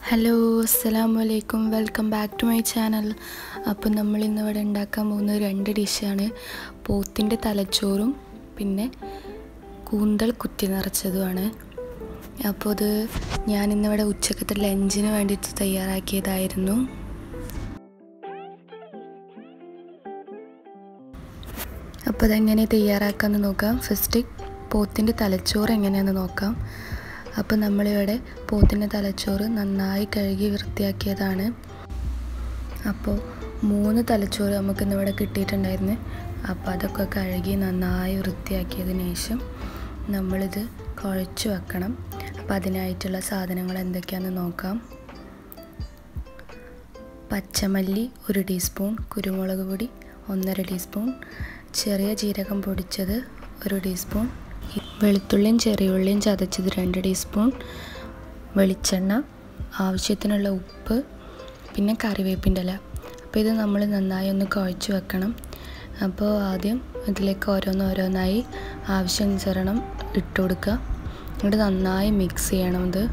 hello അസ്സലാമു അലൈക്കും welcome back to my channel അപ്പോൾ നമ്മൾ ഇന്ന് ഇവിടെ ഉണ്ടാക്കാൻ പോകുന്നത് രണ്ട് ഡിഷാണ് പോത്തിൻ്റെ തലച്ചോറും പിന്നെ കൂന്തൽ കുത്തി നിറച്ചതുമാണ് അപ്പോൾ അത് ഞാനിന്നിവിടെ ഉച്ചക്കത്തെ ലഞ്ചിന് വേണ്ടിയിട്ട് തയ്യാറാക്കിയതായിരുന്നു അപ്പോൾ അതെങ്ങനെ തയ്യാറാക്കാമെന്ന് നോക്കാം ഫസ്റ്റ് പോത്തിൻ്റെ തലച്ചോറ് എങ്ങനെയാണെന്ന് നോക്കാം അപ്പോൾ നമ്മളിവിടെ പോത്തിൻ്റെ തലച്ചോറ് നന്നായി കഴുകി വൃത്തിയാക്കിയതാണ് അപ്പോൾ മൂന്ന് തലച്ചോറ് നമുക്ക് ഇന്നിവിടെ കിട്ടിയിട്ടുണ്ടായിരുന്നു അപ്പോൾ അതൊക്കെ കഴുകി നന്നായി വൃത്തിയാക്കിയതിന് ശേഷം നമ്മളിത് കുഴച്ച് വെക്കണം അപ്പോൾ അതിനായിട്ടുള്ള സാധനങ്ങൾ എന്തൊക്കെയാണെന്ന് നോക്കാം പച്ചമല്ലി ഒരു ടീസ്പൂൺ കുരുമുളക് പൊടി ഒന്നര ടീസ്പൂൺ ചെറിയ ജീരകം പൊടിച്ചത് ഒരു ടീസ്പൂൺ വെളുത്തുള്ളിയും ചെറിയുള്ളിയും ചതച്ചത് രണ്ട് ടീസ്പൂൺ വെളിച്ചെണ്ണ ആവശ്യത്തിനുള്ള ഉപ്പ് പിന്നെ കറിവേപ്പിൻ്റെ ഇല അപ്പോൾ ഇത് നമ്മൾ നന്നായി ഒന്ന് കുഴച്ച് വെക്കണം അപ്പോൾ ആദ്യം ഇതിലേക്ക് ഓരോന്നോരോന്നായി ആവശ്യാനുസരണം ഇട്ട് കൊടുക്കുക എന്നിട്ട് നന്നായി മിക്സ് ചെയ്യണം ഇത്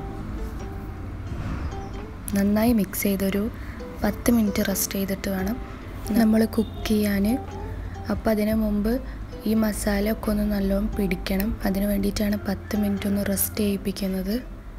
നന്നായി മിക്സ് ചെയ്തൊരു പത്ത് മിനിറ്റ് റെസ്റ്റ് ചെയ്തിട്ട് വേണം നമ്മൾ കുക്ക് ചെയ്യാൻ അപ്പോൾ അതിന് മുമ്പ് ഈ മസാല ഒക്കെ ഒന്ന് നല്ലോണം പിടിക്കണം അതിന് വേണ്ടിയിട്ടാണ് പത്ത് മിനിറ്റ് ഒന്ന് റെസ്റ്റ് ചെയ്യിപ്പിക്കുന്നത്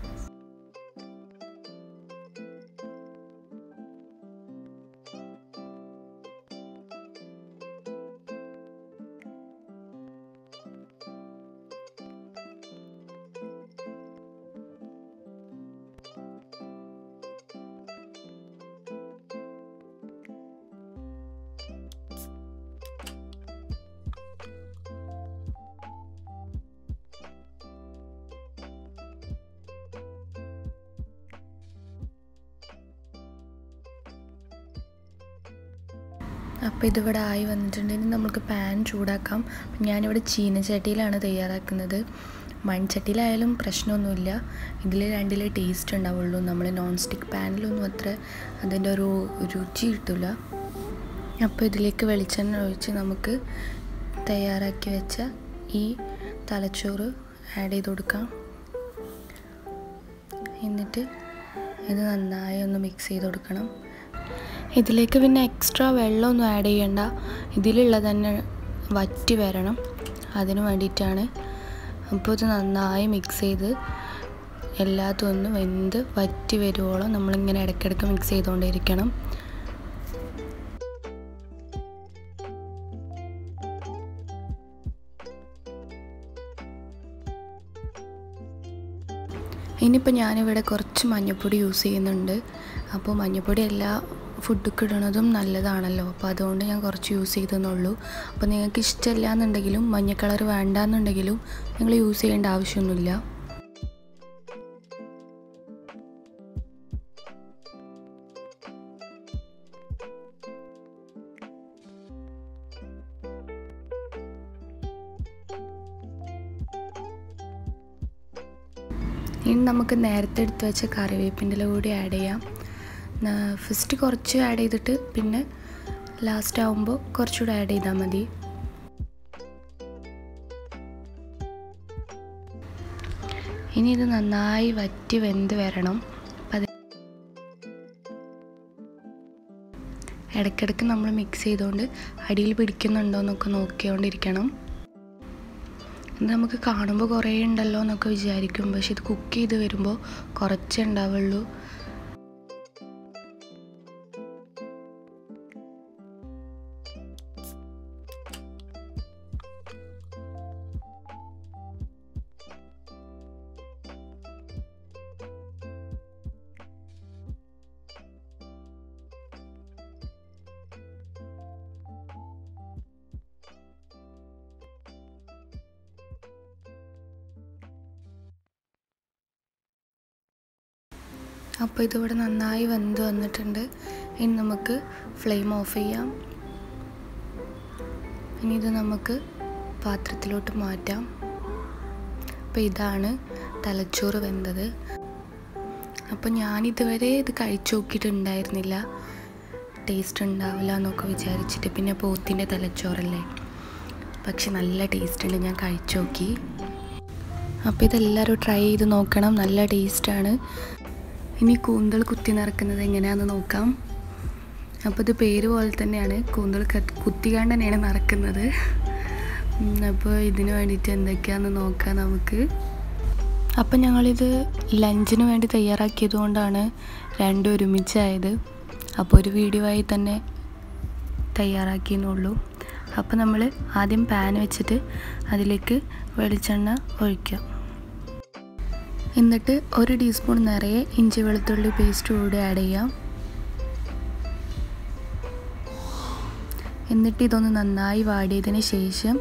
അപ്പോൾ ഇതിവിടെ ആയി വന്നിട്ടുണ്ടെങ്കിൽ നമുക്ക് പാൻ ചൂടാക്കാം ഞാനിവിടെ ചീനച്ചട്ടിയിലാണ് തയ്യാറാക്കുന്നത് മൺചട്ടിയിലായാലും പ്രശ്നമൊന്നുമില്ല ഇതിൽ രണ്ടിലെ ടേസ്റ്റ് ഉണ്ടാവുള്ളൂ നമ്മൾ നോൺ സ്റ്റിക്ക് പാനിലൊന്നും അത്ര അതിൻ്റെ ഒരു രുചി കിട്ടില്ല അപ്പോൾ ഇതിലേക്ക് വെളിച്ചെണ്ണ ഒഴിച്ച് നമുക്ക് തയ്യാറാക്കി വെച്ച ഈ തലച്ചോറ് ആഡ് ചെയ്ത് കൊടുക്കാം എന്നിട്ട് ഇത് നന്നായി ഒന്ന് മിക്സ് ചെയ്ത് കൊടുക്കണം ഇതിലേക്ക് പിന്നെ എക്സ്ട്രാ വെള്ളമൊന്നും ആഡ് ചെയ്യണ്ട ഇതിലുള്ളത് തന്നെ വറ്റി വരണം അതിന് വേണ്ടിയിട്ടാണ് അപ്പോൾ ഇത് നന്നായി മിക്സ് ചെയ്ത് എല്ലാത്തും ഒന്ന് വെന്ത് വറ്റി വരുവോളം നമ്മളിങ്ങനെ ഇടയ്ക്കിടയ്ക്ക് മിക്സ് ചെയ്തുകൊണ്ടിരിക്കണം ഇനിയിപ്പോൾ ഞാനിവിടെ കുറച്ച് മഞ്ഞൾപ്പൊടി യൂസ് ചെയ്യുന്നുണ്ട് അപ്പോൾ മഞ്ഞൾപ്പൊടി എല്ലാ ഫുഡൊക്കെ ഇടണതും നല്ലതാണല്ലോ അപ്പോൾ അതുകൊണ്ട് ഞാൻ കുറച്ച് യൂസ് ചെയ്തെന്നുള്ളൂ അപ്പോൾ നിങ്ങൾക്ക് ഇഷ്ടമില്ല എന്നുണ്ടെങ്കിലും മഞ്ഞ കളർ വേണ്ട എന്നുണ്ടെങ്കിലും നിങ്ങൾ യൂസ് ചെയ്യേണ്ട ആവശ്യമൊന്നുമില്ല ഇനി നമുക്ക് നേരത്തെ എടുത്ത് വെച്ച കറിവേപ്പിൻ്റെ ഇല കൂടി ആഡ് ചെയ്യാം ഫസ്റ്റ് കുറച്ച് ആഡ് ചെയ്തിട്ട് പിന്നെ ലാസ്റ്റ് ആകുമ്പോൾ കുറച്ചുകൂടെ ആഡ് ചെയ്താൽ മതി ഇനി ഇത് നന്നായി വറ്റി വെന്ത് വരണം അത് ഇടയ്ക്കിടയ്ക്ക് നമ്മൾ മിക്സ് ചെയ്തുകൊണ്ട് അടിയിൽ പിടിക്കുന്നുണ്ടോ എന്നൊക്കെ നോക്കിക്കൊണ്ടിരിക്കണം ഇത് നമുക്ക് കാണുമ്പോൾ കുറേ ഉണ്ടല്ലോ എന്നൊക്കെ വിചാരിക്കും പക്ഷെ ഇത് കുക്ക് ചെയ്ത് വരുമ്പോൾ കുറച്ചേ ഉണ്ടാവുള്ളൂ അപ്പോൾ ഇതിവിടെ നന്നായി വെന്ത് വന്നിട്ടുണ്ട് ഇനി നമുക്ക് ഫ്ലെയിം ഓഫ് ചെയ്യാം ഇനി ഇത് നമുക്ക് പാത്രത്തിലോട്ട് മാറ്റാം അപ്പോൾ ഇതാണ് തലച്ചോറ് വെന്തത് അപ്പോൾ ഞാനിതുവരെ ഇത് കഴിച്ചു നോക്കിയിട്ടുണ്ടായിരുന്നില്ല ടേസ്റ്റ് ഉണ്ടാവില്ല എന്നൊക്കെ വിചാരിച്ചിട്ട് പിന്നെ പോത്തിൻ്റെ തലച്ചോറല്ലേ പക്ഷെ നല്ല ടേസ്റ്റ് ഉണ്ട് ഞാൻ കഴിച്ചു നോക്കി അപ്പോൾ ഇതെല്ലാവരും ട്രൈ ചെയ്ത് നോക്കണം നല്ല ടേസ്റ്റാണ് ഇനി കൂന്തൽ കുത്തി നിറക്കുന്നത് എങ്ങനെയാണെന്ന് നോക്കാം അപ്പോൾ ഇത് പേര് പോലെ തന്നെയാണ് കൂന്തൽ ക- കുത്തിക്കാണ്ട് തന്നെയാണ് നിറക്കുന്നത് ഉം, അപ്പോൾ ഇതിന് വേണ്ടിയിട്ട് എന്തൊക്കെയാണെന്ന് നോക്കാം നമുക്ക് അപ്പം ഞങ്ങളിത് ലഞ്ചിന് വേണ്ടി തയ്യാറാക്കിയത് കൊണ്ടാണ് രണ്ടും ഒരുമിച്ചായത് അപ്പോൾ ഒരു വീഡിയോ ആയി തന്നെ തയ്യാറാക്കിയെന്നുള്ളൂ അപ്പോൾ നമ്മൾ ആദ്യം പാൻ വെച്ചിട്ട് അതിലേക്ക് വെളിച്ചെണ്ണ ഒഴിക്കാം എന്നിട്ട് ഒരു ടീസ്പൂൺ നിറയെ ഇഞ്ചി വെളുത്തുള്ളി പേസ്റ്റ് കൂടി ആഡ് ചെയ്യാം എന്നിട്ട് ഇതൊന്ന് നന്നായി വാടിയതിന് ശേഷം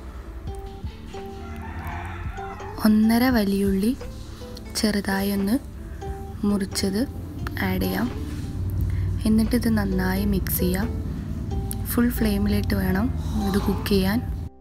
ഒന്നര വലിയുള്ളി ചെറുതായി ഒന്ന് മുറിച്ചത് ആഡ് ചെയ്യാം എന്നിട്ട് ഇത് നന്നായി മിക്സ് ചെയ്യാം ഫുൾ ഫ്ലെയിമിലിട്ട് വേണം ഇത് കുക്ക് ചെയ്യാൻ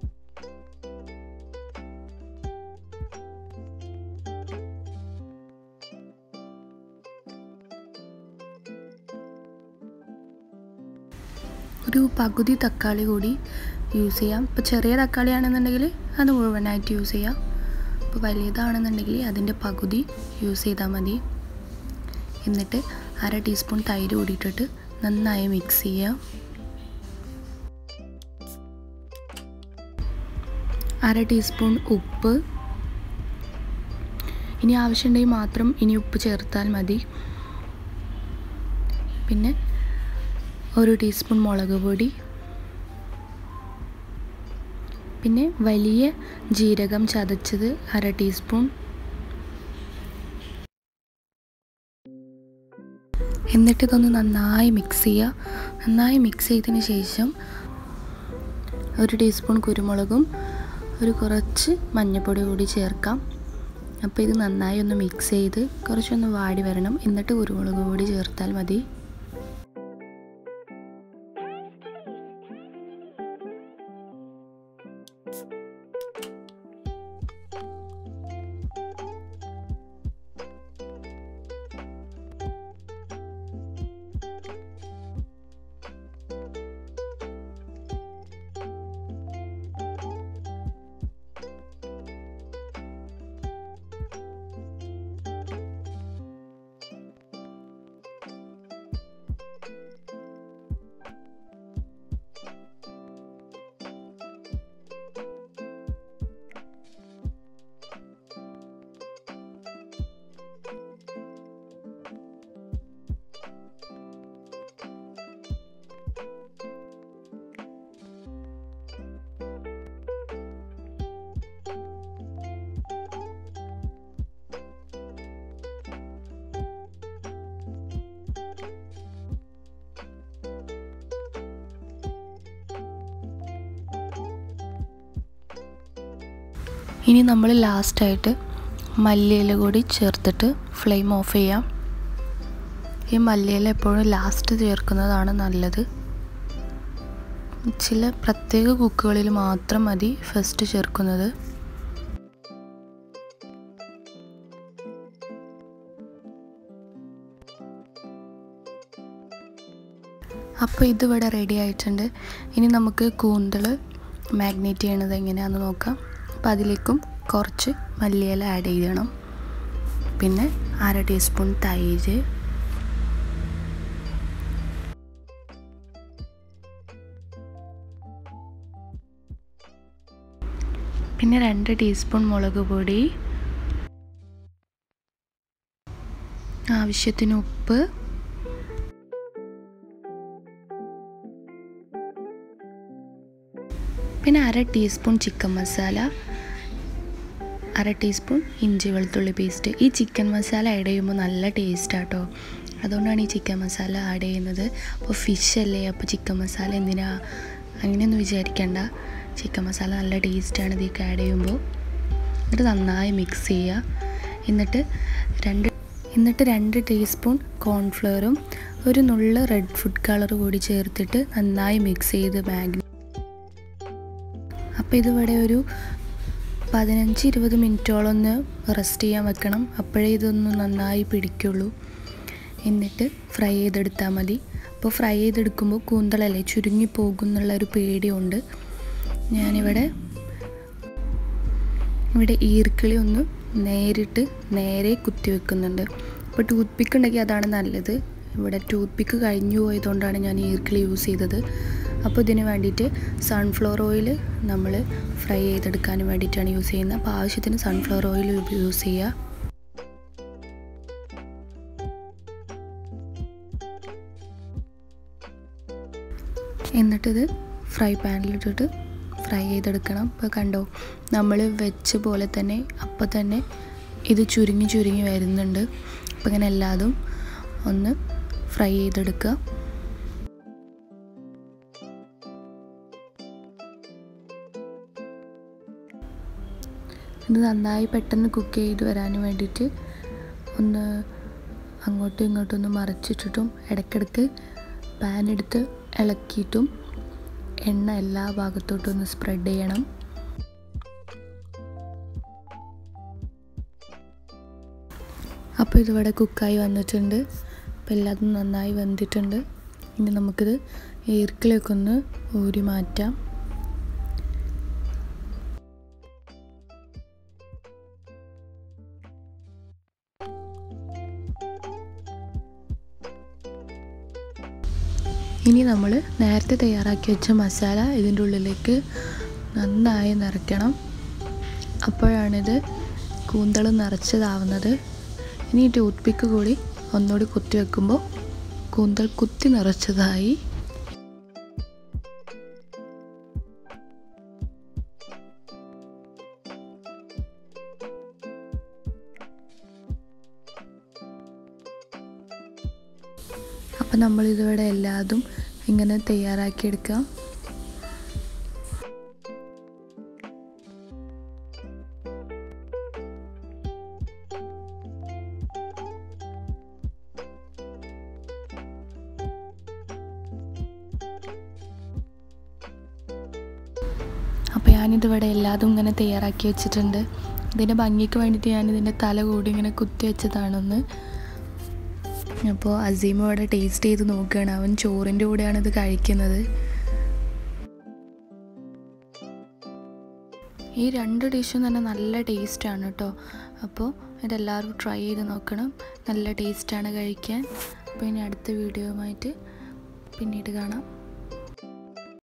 ഒരു പകുതി തക്കാളി കൂടി യൂസ് ചെയ്യാം ഇപ്പോൾ ചെറിയ തക്കാളി ആണെന്നുണ്ടെങ്കിൽ അത് മുഴുവനായിട്ട് യൂസ് ചെയ്യാം ഇപ്പോൾ വലിയതാണെന്നുണ്ടെങ്കിൽ അതിൻ്റെ പകുതി യൂസ് ചെയ്താൽ മതി എന്നിട്ട് അര ടീസ്പൂൺ തൈര് കൂടിയിട്ടിട്ട് നന്നായി മിക്സ് ചെയ്യാം അര ടീസ്പൂൺ ഉപ്പ് ഇനി ആവശ്യമുണ്ടെങ്കിൽ മാത്രം ഇനി ഉപ്പ് ചേർത്താൽ മതി പിന്നെ ഒരു ടീസ്പൂൺ മുളക് പൊടി പിന്നെ വലിയ ജീരകം ചതച്ചത് അര ടീസ്പൂൺ എന്നിട്ട് ഇതൊന്ന് നന്നായി മിക്സ് ചെയ്യുക നന്നായി മിക്സ് ചെയ്തതിന് ശേഷം ഒരു ടീസ്പൂൺ കുരുമുളകും ഒരു കുറച്ച് മഞ്ഞൾപ്പൊടി കൂടി ചേർക്കാം അപ്പോൾ ഇത് നന്നായി ഒന്ന് മിക്സ് ചെയ്ത് കുറച്ചൊന്ന് വാടി വരണം എന്നിട്ട് കുരുമുളക് പൊടി ചേർത്താൽ മതി ഇനി നമ്മൾ ലാസ്റ്റായിട്ട് മല്ലിയില കൂടി ചേർത്തിട്ട് ഫ്ലെയിം ഓഫ് ചെയ്യാം ഈ മല്ലിയില എപ്പോഴും ലാസ്റ്റ് ചേർക്കുന്നതാണ് നല്ലത് ചില പ്രത്യേക കുക്കുകളിൽ മാത്രം മതി ഫസ്റ്റ് ചേർക്കുന്നത് അപ്പോൾ ഇതിവിടെ റെഡി ആയിട്ടുണ്ട് ഇനി നമുക്ക് കൂന്തൽ മാഗ്നേറ്റ് ചെയ്യണത് എങ്ങനെയാണെന്ന് നോക്കാം അപ്പോൾ അതിലേക്കും കുറച്ച് മല്ലിയില ആഡ് ചെയ്യണം പിന്നെ അര ടീസ്പൂൺ തൈര് പിന്നെ രണ്ട് ടീസ്പൂൺ മുളക് പൊടി ആവശ്യത്തിന് ഉപ്പ് പിന്നെ അര ടീസ്പൂൺ ചിക്കൻ മസാല അര ടീസ്പൂൺ ഇഞ്ചി വെളുത്തുള്ളി പേസ്റ്റ് ഈ ചിക്കൻ മസാല ആഡ് ചെയ്യുമ്പോൾ നല്ല ടേസ്റ്റ് ആട്ടോ അതുകൊണ്ടാണ് ഈ ചിക്കൻ മസാല ആഡ് ചെയ്യുന്നത് അപ്പോൾ ഫിഷ് അല്ലേ അപ്പോൾ ചിക്കൻ മസാല എന്തിനാ അങ്ങനെയൊന്നും വിചാരിക്കണ്ട ചിക്കൻ മസാല നല്ല ടേസ്റ്റാണ് ഇതിലേക്ക് ആഡ് ചെയ്യുമ്പോൾ എന്നിട്ട് നന്നായി മിക്സ് ചെയ്യുക എന്നിട്ട് രണ്ട് എന്നിട്ട് രണ്ട് ടീസ്പൂൺ കോൺഫ്ലവറും ഒരു നുള്ള റെഡ് ഫുഡ് കളർ കൂടി ചേർത്തിട്ട് നന്നായി മിക്സ് ചെയ്ത് മാഗ്നി അപ്പോൾ ഇതിവിടെ ഒരു പതിനഞ്ച് ഇരുപത് മിനിറ്റോളം ഒന്ന് റെസ്റ്റ് ചെയ്യാൻ വെക്കണം അപ്പോഴേ ഇതൊന്ന് നന്നായി പിടിക്കുള്ളൂ എന്നിട്ട് ഫ്രൈ ചെയ്തെടുത്താൽ മതി അപ്പോൾ ഫ്രൈ ചെയ്തെടുക്കുമ്പോൾ കൂന്തളല്ലേ ചുരുങ്ങി പോകും എന്നുള്ളൊരു പേടിയുണ്ട് ഞാനിവിടെ ഇവിടെ ഈർക്കിളി ഒന്ന് നേരിട്ട് നേരെ കുത്തി വെക്കുന്നുണ്ട് അപ്പോൾ ടൂത്ത് പിക്ക് ഉണ്ടെങ്കിൽ അതാണ് നല്ലത് ഇവിടെ ടൂത്ത് പിക്ക് കഴിഞ്ഞു പോയതുകൊണ്ടാണ് ഞാൻ ഈർക്കിൾ യൂസ് ചെയ്തത് അപ്പോൾ ഇതിന് വേണ്ടിയിട്ട് സൺഫ്ലവർ ഓയിൽ നമ്മൾ ഫ്രൈ ചെയ്തെടുക്കാൻ വേണ്ടിയിട്ടാണ് യൂസ് ചെയ്യുന്നത് അപ്പോൾ ആവശ്യത്തിന് സൺഫ്ലവർ ഓയിൽ യൂസ് ചെയ്യുക എന്നിട്ടിത് ഫ്രൈ പാനിലിട്ടിട്ട് ഫ്രൈ ചെയ്തെടുക്കണം ഇപ്പോൾ കണ്ടോ നമ്മൾ വെച്ച പോലെ തന്നെ അപ്പോൾ തന്നെ ഇത് ചുരുങ്ങി ചുരുങ്ങി വരുന്നുണ്ട് അപ്പോൾ ഇങ്ങനെ എല്ലാതും ഒന്ന് ഫ്രൈ ചെയ്തെടുക്കുക ഇത് നന്നായി പെട്ടെന്ന് കുക്ക് ചെയ്ത് വരാൻ വേണ്ടിയിട്ട് ഒന്ന് അങ്ങോട്ടും ഇങ്ങോട്ടും ഒന്ന് മറിച്ചിട്ടിട്ടും ഇടയ്ക്കിടയ്ക്ക് പാൻ എടുത്ത് ഇളക്കിയിട്ടും എണ്ണ എല്ലാ ഭാഗത്തോട്ടും ഒന്ന് സ്പ്രെഡ് ചെയ്യണം അപ്പോൾ ഇതിവിടെ കുക്കായി വന്നിട്ടുണ്ട് അപ്പോൾ എല്ലാതും നന്നായി വെന്തിട്ടുണ്ട് ഇനി നമുക്കിത് ഈർക്കിലൊക്കെ ഒന്ന് ഊരി മാറ്റാം ഇനി നമ്മൾ നേരത്തെ തയ്യാറാക്കി വെച്ച മസാല ഇതിൻ്റെ ഉള്ളിലേക്ക് നന്നായി നിറയ്ക്കണം അപ്പോഴാണിത് കൂന്തൾ നിറച്ചതാവുന്നത് ഇനി ടൂത്ത് പിക്ക് കൂടി ഒന്നുകൂടി കുത്തി വെക്കുമ്പോൾ കൂന്തൽ കുത്തി നിറച്ചതായി അപ്പം നമ്മളിതിവിടെ എല്ലാതും ഇങ്ങനെ തയ്യാറാക്കിയെടുക്കാം അപ്പോൾ ഞാനിതിവിടെ എല്ലാതും ഇങ്ങനെ തയ്യാറാക്കി വെച്ചിട്ടുണ്ട് ഇതിൻ്റെ ഭംഗിക്ക് വേണ്ടിയിട്ട് ഞാനിതിൻ്റെ തല കൂടി ഇങ്ങനെ കുത്തി വെച്ചതാണൊന്ന് അപ്പോൾ അസീം ഇവിടെ ടേസ്റ്റ് ചെയ്ത് നോക്കുകയാണ് അവൻ ചോറിൻ്റെ കൂടെയാണ് ഇത് കഴിക്കുന്നത് ഈ രണ്ട് ഡിഷും തന്നെ നല്ല ടേസ്റ്റാണ് കേട്ടോ അപ്പോൾ ഇതെല്ലാവരും ട്രൈ ചെയ്ത് നോക്കണം നല്ല ടേസ്റ്റാണ് കഴിക്കാൻ അപ്പോൾ ഇനി അടുത്ത വീഡിയോയുമായിട്ട് പിന്നീട് കാണാം